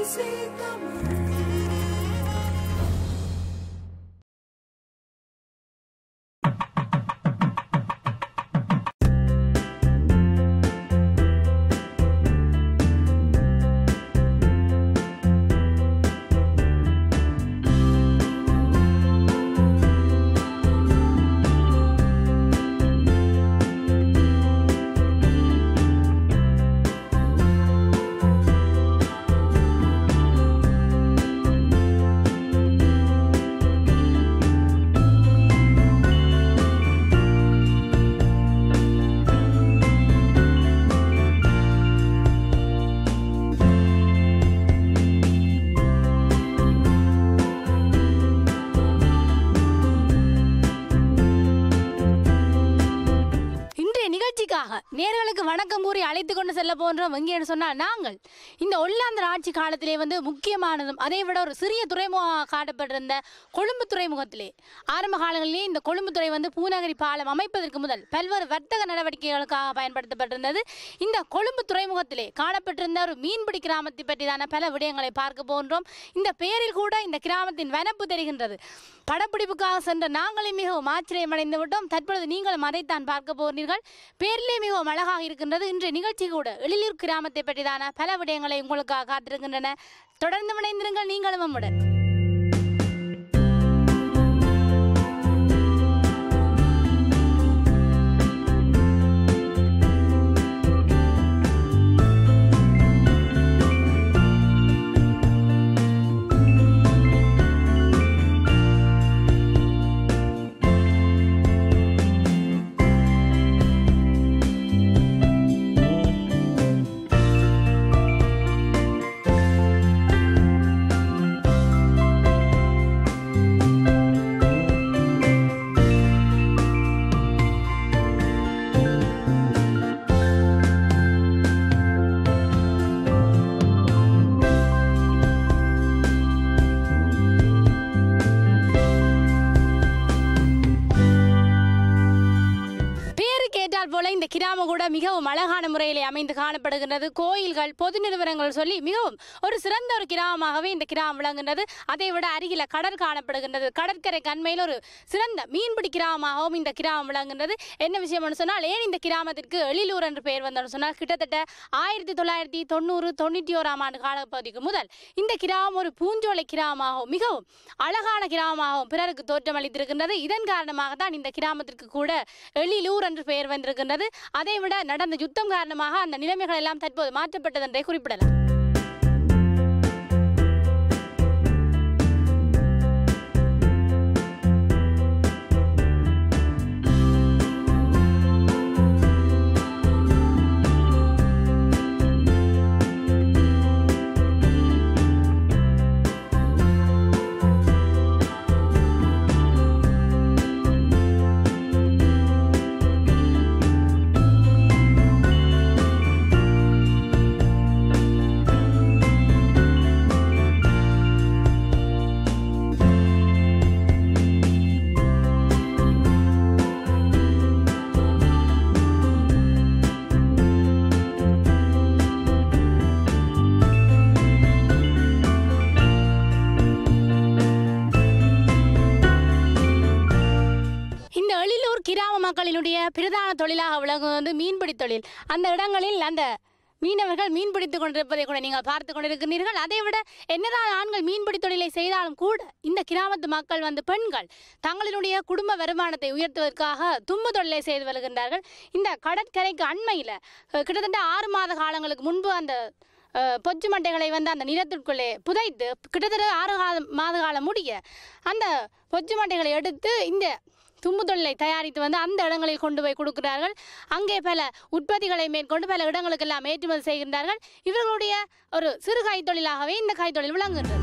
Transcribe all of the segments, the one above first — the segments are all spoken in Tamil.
Sweet Tamil. இன்றைய நிகழ்ச்சிக்காக நேர்களுக்கு வணக்கம் கூறி அழைத்து கொண்டு செல்ல போன்றோம் எங்கேன்னு சொன்னால் நாங்கள் இந்த ஒல்லாந்தர் ஆட்சி காலத்திலே வந்து முக்கியமானதும் அதை விட ஒரு சிறிய துறைமுகம் காட்டப்பட்டிருந்த கொழும்பு துறைமுகத்திலே ஆரம்ப காலங்களிலே இந்த கொழும்பு துறை வந்து பூநகரி பாலம் அமைப்பதற்கு முதல் பல்வேறு வர்த்தக நடவடிக்கைகளுக்காக பயன்படுத்தப்பட்டிருந்தது இந்த கொழும்பு துறைமுகத்திலே காணப்பட்டிருந்த ஒரு மீன்பிடி கிராமத்தை பற்றிதான பல விடயங்களை பார்க்க போன்றோம் இந்த பெயரில் கூட இந்த கிராமத்தின் வனப்பு தெரிகின்றது படப்பிடிப்புக்காக சென்ற நாங்களே மிகவும் ஆச்சரியமடைந்து விட்டோம் தற்பொழுது நீங்களும் அதைத்தான் பார்க்க போகிறீர்கள் பேரிலே மிகவும் அழகாக இருக்கின்றது இன்றைய நிகழ்ச்சி கூட எழிலூர் கிராமத்தை பற்றிதான பல விடயங்களை உங்களுக்காக காத்திருக்கின்றன தொடர்ந்து இணைந்திருங்கள் நீங்களும் நம்முடன் பேரு கேட்டால் போல இந்த கிராமம் கூட மிகவும் அழகான முறையிலே அமைந்து காணப்படுகின்றது கோயில்கள் பொது நிறுவனங்கள் சொல்லி மிகவும் ஒரு சிறந்த ஒரு கிராமமாகவே இந்த கிராமம் விளங்குகின்றது அதை விட அருகில கடல் காணப்படுகின்றது கடற்கரை கண்மையில் ஒரு சிறந்த மீன்பிடி கிராமமாகவும் இந்த கிராமம் விளங்குகின்றது என்ன விஷயம்னு சொன்னால் ஏன் இந்த கிராமத்திற்கு எழிலூர் என்று பெயர் வந்தோம்னு சொன்னால் கிட்டத்தட்ட ஆயிரத்தி தொள்ளாயிரத்தி தொண்ணூறு தொண்ணூற்றி ஓராம் ஆண்டு காலப்பகுதிக்கு முதல் இந்த கிராமம் ஒரு பூஞ்சோலை கிராமமாகவும் மிகவும் அழகான கிராமமாகவும் பிறருக்கு தோற்றமளித்திருக்கின்றது இதன் காரணமாக தான் இந்த கிராமத்திற்கு கூட எழிலூர் என்று பெயர் வந்திருக்கின்றது அதை விட நடந்த யுத்தம் காரணமாக அந்த நிலைமைகள் எல்லாம் தற்போது மாற்றப்பட்டது என்றே குறிப்பிடலாம் இந்த எழிலூர் கிராம மக்களினுடைய பிரதான தொழிலாக விளங்கும் வந்து மீன்பிடி தொழில் அந்த இடங்களில் அந்த மீனவர்கள் மீன்பிடித்துக் கொண்டிருப்பதை கூட நீங்கள் பார்த்து கொண்டிருக்கிறீர்கள் அதை விட என்னதான் ஆண்கள் மீன்பிடி தொழிலை செய்தாலும் கூட இந்த கிராமத்து மக்கள் வந்து பெண்கள் தங்களினுடைய குடும்ப வருமானத்தை உயர்த்துவதற்காக தும்பு தொழிலை செய்து வருகின்றார்கள் இந்த கடற்கரைக்கு அண்மையில் அஹ், கிட்டத்தட்ட ஆறு மாத காலங்களுக்கு முன்பு அந்த அஹ், பொச்சு மட்டைகளை வந்து அந்த நிலத்திற்குள்ளே புதைத்து கிட்டத்தட்ட ஆறு கால மாத காலம் முடிய அந்த பொச்சு மட்டைகளை எடுத்து இந்த தும்பு தொழிலை தயாரித்து வந்து அந்த இடங்களில் கொண்டு போய் கொடுக்கிறார்கள் அங்கே பல உற்பத்திகளை மேற்கொண்டு பல இடங்களுக்கெல்லாம் ஏற்றுமதி செய்கின்றார்கள் இவர்களுடைய ஒரு சிறு கைத்தொழிலாகவே இந்த கைத்தொழில் விளங்குகின்றது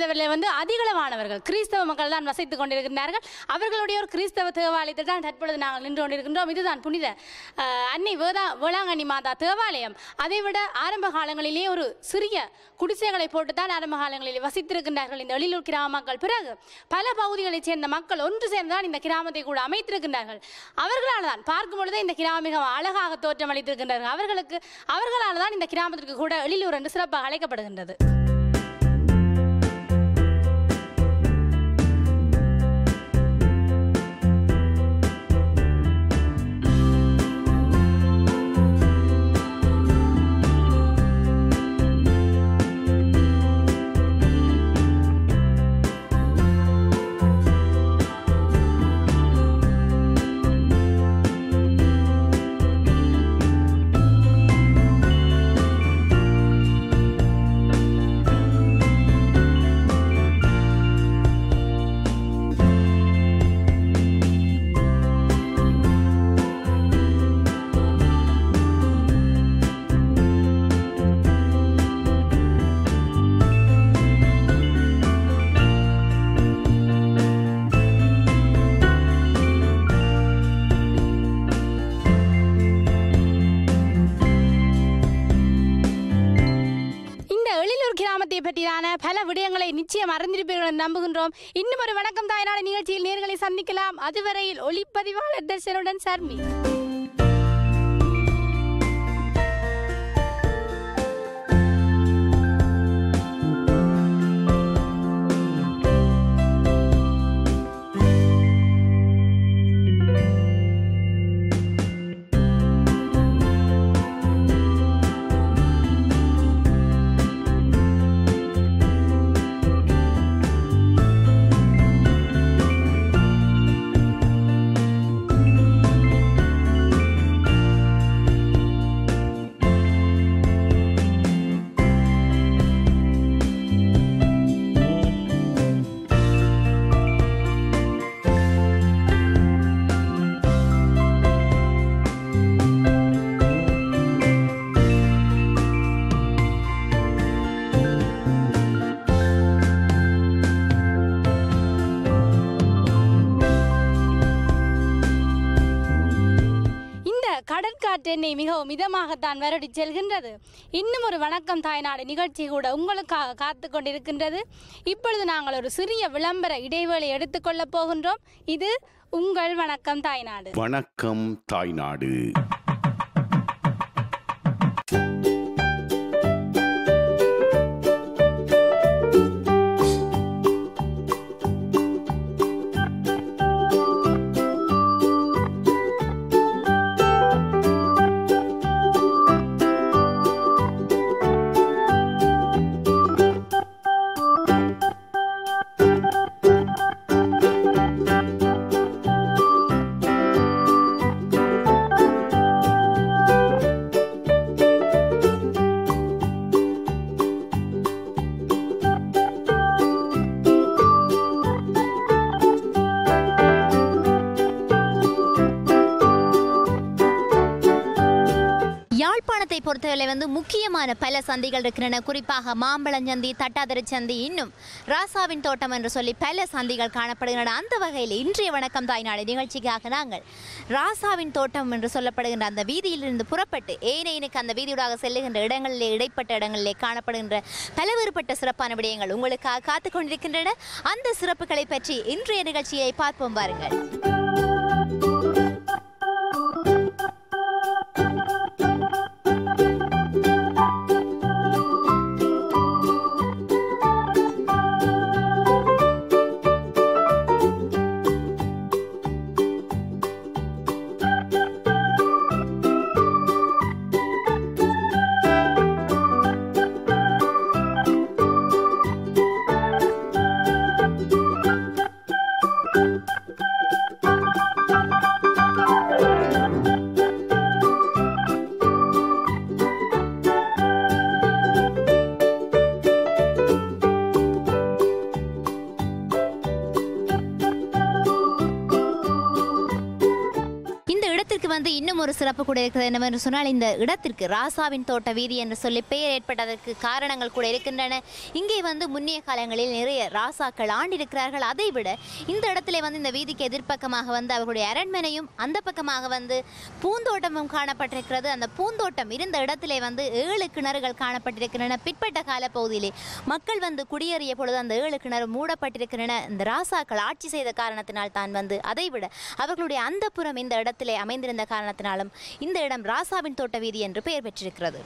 பொறுத்தவரையிலே வந்து அதிகளவானவர்கள் கிறிஸ்தவ மக்கள் தான் வசித்துக் கொண்டிருக்கின்றார்கள் அவர்களுடைய ஒரு கிறிஸ்தவ தேவாலயத்தில் தான் தற்பொழுது நாங்கள் நின்று கொண்டிருக்கின்றோம் இதுதான் புனித அஹ், அன்னை வேதா வேளாங்கண்ணி மாதா தேவாலயம் அதைவிட ஆரம்ப காலங்களிலே ஒரு சிறிய குடிசைகளை போட்டு தான் ஆரம்ப காலங்களில் வசித்திருக்கின்றார்கள் இந்த எழிலூர் கிராம மக்கள் பிறகு பல பகுதிகளைச் சேர்ந்த மக்கள் ஒன்று சேர்ந்துதான் இந்த கிராமத்தை கூட அமைத்திருக்கின்றார்கள் அவர்களால் தான் பார்க்கும் பொழுதே இந்த கிராமம் மிகவும் அழகாக தோற்றம் அளித்திருக்கின்றார்கள் அவர்களுக்கு அவர்களால் தான் இந்த கிராமத்திற்கு கூட எழிலூர் என்று சிறப்பாக அழைக்கப்படுகின்றது இந்த எழிலூர் கிராமத்தை பற்றியான பல விடயங்களை நிச்சயம் அறிந்திருப்பீர்கள் என்று நம்புகின்றோம் இன்னும் ஒரு வணக்கம் தாயனான நிகழ்ச்சியில் நேர்களை சந்திக்கலாம் அதுவரையில் ஒளிப்பதிவாளர் தர்ஷனுடன் சர்மி இந்த கடற்காற்று என்னை மிகவும் மிதமாகத்தான் வருடி செல்கின்றது இன்னும் ஒரு வணக்கம் தாய்நாடு நிகழ்ச்சி கூட உங்களுக்காக காத்து கொண்டிருக்கின்றது இப்பொழுது நாங்கள் ஒரு சிறிய விளம்பர இடைவேளை எடுத்துக்கொள்ளப் போகின்றோம் இது உங்கள் வணக்கம் தாய்நாடு வணக்கம் தாய்நாடு யாழ்ப்பாணத்தை பொறுத்தவரை வந்து முக்கியமான பல சந்தைகள் இருக்கின்றன குறிப்பாக மாம்பழஞ்சந்தி தட்டாதிரி சந்தி இன்னும் ராசாவின் தோட்டம் என்று சொல்லி பல சந்தைகள் காணப்படுகின்றன அந்த வகையில் இன்றைய வணக்கம் தாய்நாடு நிகழ்ச்சிக்காக நாங்கள் ராசாவின் தோட்டம் என்று சொல்லப்படுகின்ற அந்த வீதியிலிருந்து புறப்பட்டு ஏனையனுக்கு அந்த வீதியூடாக செல்லுகின்ற இடங்களிலே இடைப்பட்ட இடங்களிலே காணப்படுகின்ற பலவேறுபட்ட சிறப்பான விடயங்கள் உங்களுக்காக காத்து கொண்டிருக்கின்றன அந்த சிறப்புகளை பற்றி இன்றைய நிகழ்ச்சியை பார்ப்போம் பாருங்கள் இன்னும் ஒரு சிறப்பு கூட இருக்கிறது என்னவென்று சொன்னால் இந்த இடத்திற்கு ராசாவின் தோட்ட வீதி என்று சொல்லி பெயர் ஏற்பட்டதற்கு காரணங்கள் கூட இருக்கின்றன இங்கே வந்து முன்னைய காலங்களில் நிறைய ராசாக்கள் ஆண்டிருக்கிறார்கள் அதை விட இந்த இடத்துல வந்து இந்த வீதிக்கு எதிர்ப்பக்கமாக வந்து அவர்களுடைய அரண்மனையும் அந்த பக்கமாக வந்து பூந்தோட்டமும் காணப்பட்டிருக்கிறது அந்த பூந்தோட்டம் இருந்த இடத்திலே வந்து ஏழு கிணறுகள் காணப்பட்டிருக்கின்றன பிற்பட்ட கால பகுதியிலே மக்கள் வந்து குடியேறிய பொழுது அந்த ஏழு கிணறு மூடப்பட்டிருக்கின்றன இந்த ராசாக்கள் ஆட்சி செய்த காரணத்தினால் தான் வந்து அதைவிட அவர்களுடைய அந்த புறம் இந்த இடத்திலே அமைந்திருந்த காரணத்தினாலும் இந்த இடம் ராசாவின் தோட்ட வீதி என்று பெயர் பெற்றிருக்கிறது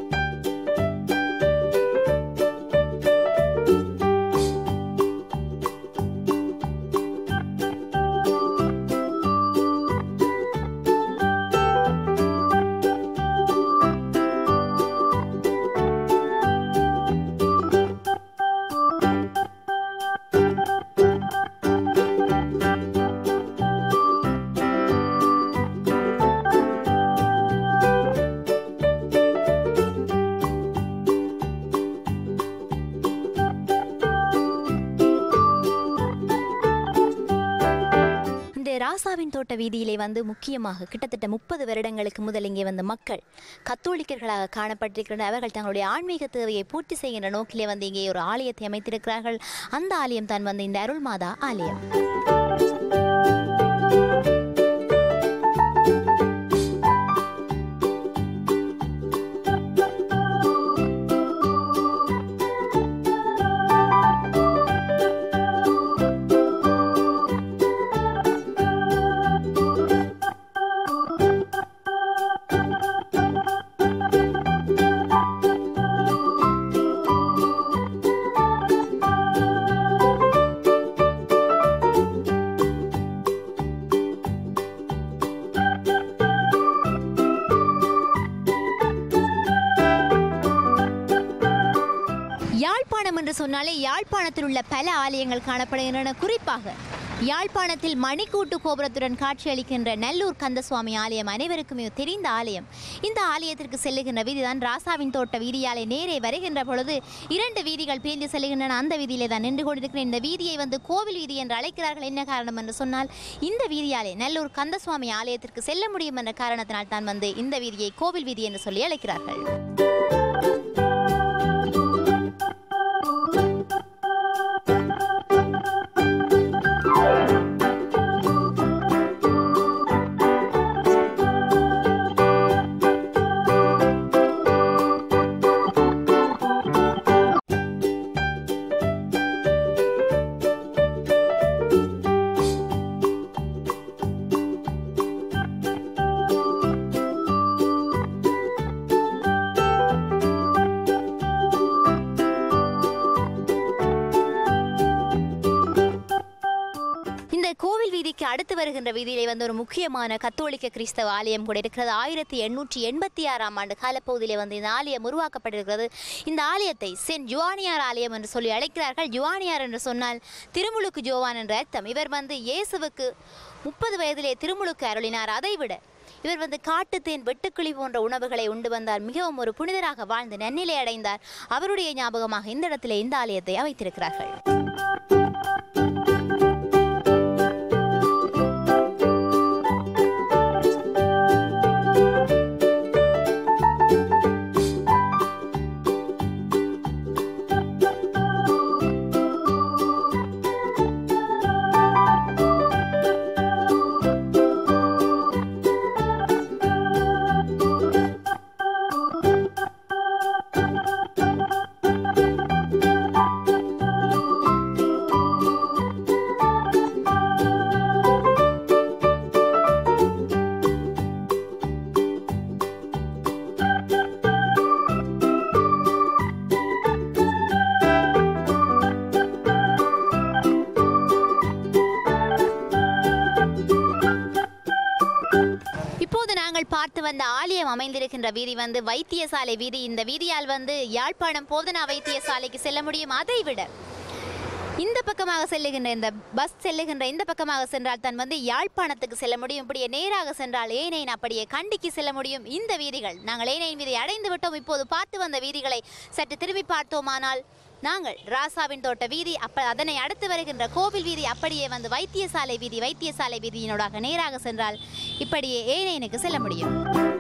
இந்த ராசாவின் தோட்ட வீதியிலே வந்து முக்கியமாக கிட்டத்தட்ட முப்பது வருடங்களுக்கு முதல் இங்கே வந்த மக்கள் கத்தோலிக்கர்களாக காணப்பட்டிருக்கின்றனர் அவர்கள் தங்களுடைய ஆன்மீக தேவையை பூர்த்தி செய்கின்ற நோக்கிலே வந்து இங்கே ஒரு ஆலயத்தை அமைத்திருக்கிறார்கள் அந்த ஆலயம் தான் வந்து இந்த அருள்மாதா ஆலயம் யாழ்ப்பாணம் என்று சொன்னாலே யாழ்ப்பாணத்தில் உள்ள பல ஆலயங்கள் காணப்படுகின்றன குறிப்பாக யாழ்ப்பாணத்தில் மணிக்கூட்டு கோபுரத்துடன் காட்சியளிக்கின்ற நல்லூர் கந்தசுவாமி ஆலயம் அனைவருக்குமே தெரிந்த ஆலயம் இந்த ஆலயத்திற்கு செல்லுகின்ற வீதிதான் ராசாவின் தோட்ட வீதியாலே நேரே வருகின்ற பொழுது இரண்டு வீதிகள் பிரிந்து செல்லுகின்றன அந்த வீதியிலே தான் நின்று கொண்டிருக்கிறேன் இந்த வீதியை வந்து கோவில் வீதி என்று அழைக்கிறார்கள் என்ன காரணம் என்று சொன்னால் இந்த வீதியாலே நல்லூர் கந்தசுவாமி ஆலயத்திற்கு செல்ல முடியும் என்ற காரணத்தினால் தான் வந்து இந்த வீதியை கோவில் வீதி என்று சொல்லி அழைக்கிறார்கள் இந்த கோவில் வீதிக்கு அடுத்து வருகின்ற வீதியிலே வந்து ஒரு முக்கியமான கத்தோலிக்க கிறிஸ்தவ ஆலயம் கூட இருக்கிறது ஆயிரத்தி எண்ணூற்றி எண்பத்தி ஆறாம் ஆண்டு காலப்பகுதியிலே வந்து இந்த ஆலயம் உருவாக்கப்பட்டிருக்கிறது இந்த ஆலயத்தை சென்ட் ஜுவானியார் ஆலயம் என்று சொல்லி அழைக்கிறார்கள் ஜுவானியார் என்று சொன்னால் திருமுழுக்கு ஜோவான் என்ற அர்த்தம் இவர் வந்து இயேசுவுக்கு முப்பது வயதிலே திருமுழுக்கு அருளினார் அதைவிட இவர் வந்து காட்டுத்தேன் வெட்டுக்கிளி போன்ற உணவுகளை உண்டு வந்தார் மிகவும் ஒரு புனிதராக வாழ்ந்து நன்னிலை அடைந்தார் அவருடைய ஞாபகமாக இந்த இடத்திலே இந்த ஆலயத்தை அமைத்திருக்கிறார்கள் இப்போது நாங்கள் பார்த்து வந்த ஆலயம் அமைந்திருக்கின்ற வீதி வந்து வைத்தியசாலை வீதி இந்த வீதியால் வந்து யாழ்ப்பாணம் போதனா வைத்தியசாலைக்கு செல்ல முடியும் அதை விட இந்த பக்கமாக செல்லுகின்ற இந்த பஸ் செல்லுகின்ற இந்த பக்கமாக சென்றால் தான் வந்து யாழ்ப்பாணத்துக்கு செல்ல முடியும் இப்படியே நேராக சென்றால் ஏனையின் அப்படியே கண்டிக்கு செல்ல முடியும் இந்த வீதிகள் நாங்கள் ஏனையின் வீதி அடைந்து விட்டோம் இப்போது பார்த்து வந்த வீதிகளை சற்று திரும்பி பார்த்தோமானால் நாங்கள் ராசாவின் தோட்ட வீதி அப்ப அதனை அடுத்து வருகின்ற கோவில் வீதி அப்படியே வந்து வைத்தியசாலை வீதி வைத்தியசாலை வீதியினூடாக நேராக சென்றால் இப்படியே ஏனையனுக்கு செல்ல முடியும்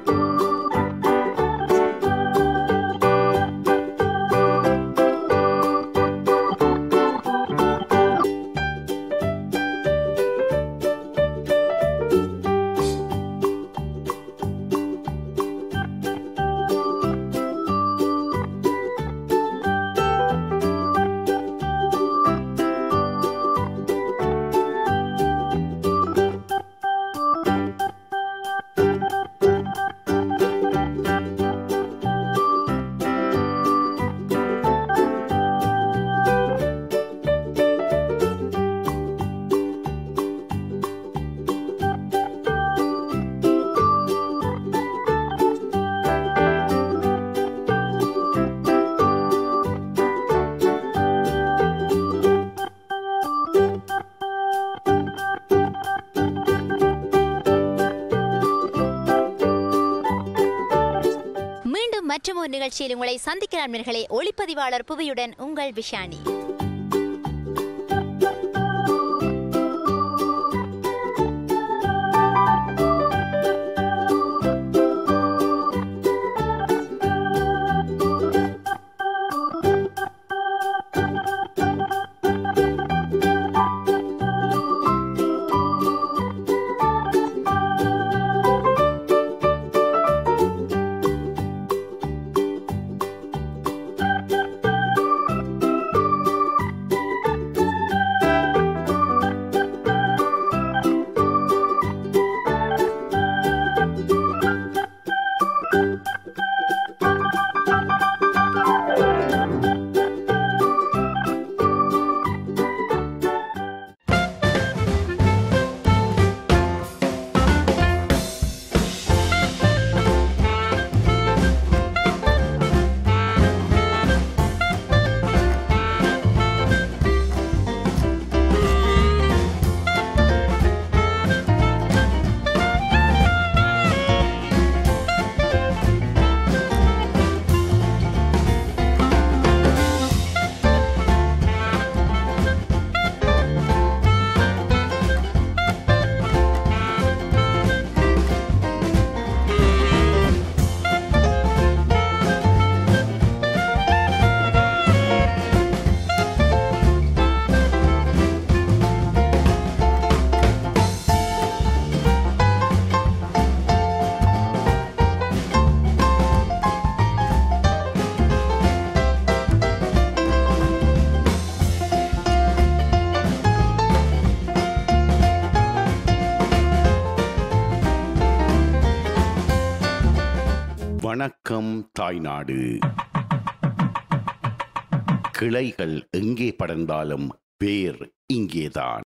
மீண்டும் மற்றும் ஒரு நிகழ்ச்சியில் உங்களை சந்திக்கிறார் நேர்களே ஒளிப்பதிவாளர் புவியுடன் உங்கள் விஷானி வணக்கம் தாய்நாடு கிளைகள் எங்கே படர்ந்தாலும் வேர் இங்கேதான்